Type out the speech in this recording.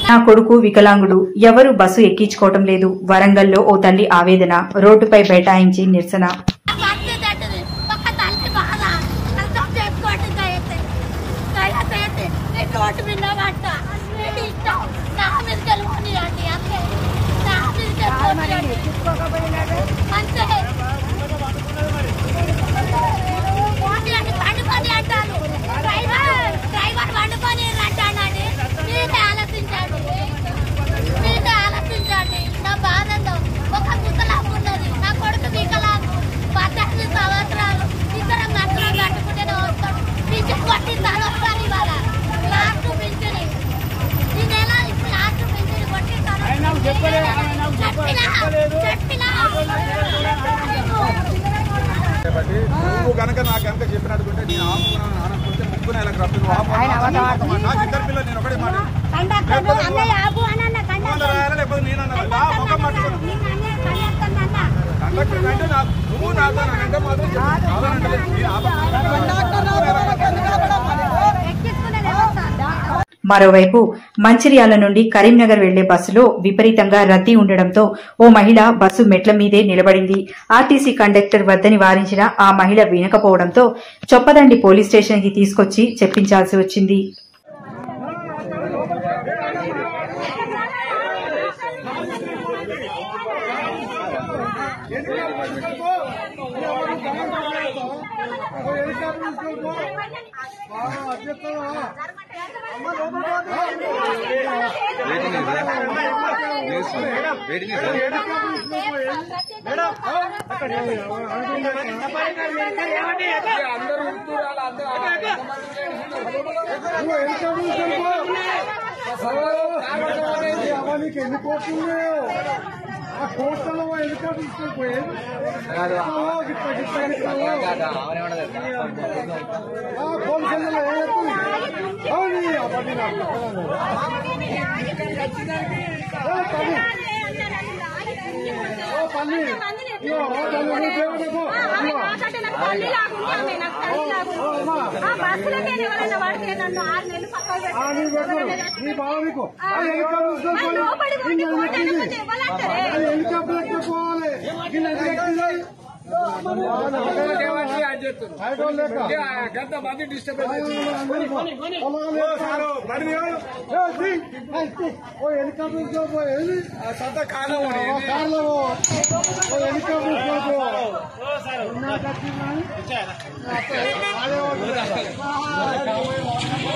నా కొడుకు వికలాంగుడు ఎవరు బస్సు ఎక్కించుకోవటం లేదు వరంగల్లో ఓ తల్లి ఆవేదన రోడ్డుపై బైఠాయించి నిరసన పట్టేటట్టుది ఒక్క తల్లి బాధ అర్థం చేసుకోండి దయచేసి దయచేసి నేను రోడ్డు మీద పట్ట నేను ఇష్టం నా మీద గెలవని అండి అంతే నా మీద గెలవని అంతే పోనీ అని పండుకొని అంటాను డ్రైవర్ డ్రైవర్ పండుకొని అంటానండి మీరే ఆలోచించండి మీరే ఆలోచించండి నా బాధతో ఒక ముసలాపు ఉన్నది నా కొడుకు వికలాంగు పద్దెనిమిది సంవత్సరాలు ఇద్దరం నష్టం కట్టుకుంటేనే వస్తాడు పింఛన్ కొట్టిస్తాను వస్తాను ఇవాళ లాస్ట్ పింఛని ఈ నెల ఇప్పుడు లాస్ట్ పింఛని కొట్టిస్తాను చెప్పినా చెప్పినా కాబట్టి నువ్వు కనుక నాకు కనుక చెప్పినట్టుకుంటే నేను ఆపుకున్నాను ఆనకుంటే ముగ్గురు నెలకు రప్పు నువ్వు ఆపు. నాకు ఇద్దరు పిల్లలు నేను ఒకటే మాట కండక్టర్ అన్నయ్య ఆపు అని అన్న ఫోన్ రాయాలా లేకపోతే నేను అన్నా నా ముఖం పట్టుకుని కండక్టర్ అంటే నాకు నువ్వు నాతో నాకంటే మాత్రం చెప్పు. కావాలంటే లేదు. నేను ఆపను. మరోవైపు మంచిర్యాల నుండి కరీంనగర్ వెళ్లే బస్సులో విపరీతంగా రద్దీ ఉండడంతో ఓ మహిళ బస్సు మెట్ల మీదే నిలబడింది ఆర్టీసీ కండక్టర్ వద్దని వారించిన ఆ మహిళ వినకపోవడంతో చొప్పదండి పోలీస్ స్టేషన్ కి తీసుకొచ్చి చెప్పించాల్సి వచ్చింది నీకు ఎన్ని కోట్లు ఉన్నాయో ఆ కోట్లలో ఎందుకు తీసుకెళ్ళిపోయేది పోలీసులలో ఏ అవును అవన్నీ ఓ పల్లి ఇగో ఓ తల్లి నీ దేవుడు ఇగో. ఇగో. ఆ, నీ పెట్టు. నీ బావ నీకు ఆ హెలికాప్టర్ తీసుకొని పోయి. నిన్ను ఎందుకు ఎక్కింది? ఆ హెలికాప్టర్ ఎక్కి పోవాలి నిన్ను ఎందుకు ఎక్కింది? హైడ్రోల్ లేక. ఓ సారు, బండి తీయడు. ఏ, తీ. ఏ, తీ. ఓ హెలికాప్టర్ తీసుకొని పోయి. ఏది? ఆ సొంత కాలం ఓ కార్లో పో. ఓ హెలికాప్టర్ తీసుకొని పో. నాకు వచ్చిందా? ఆడే వాళ్ళు.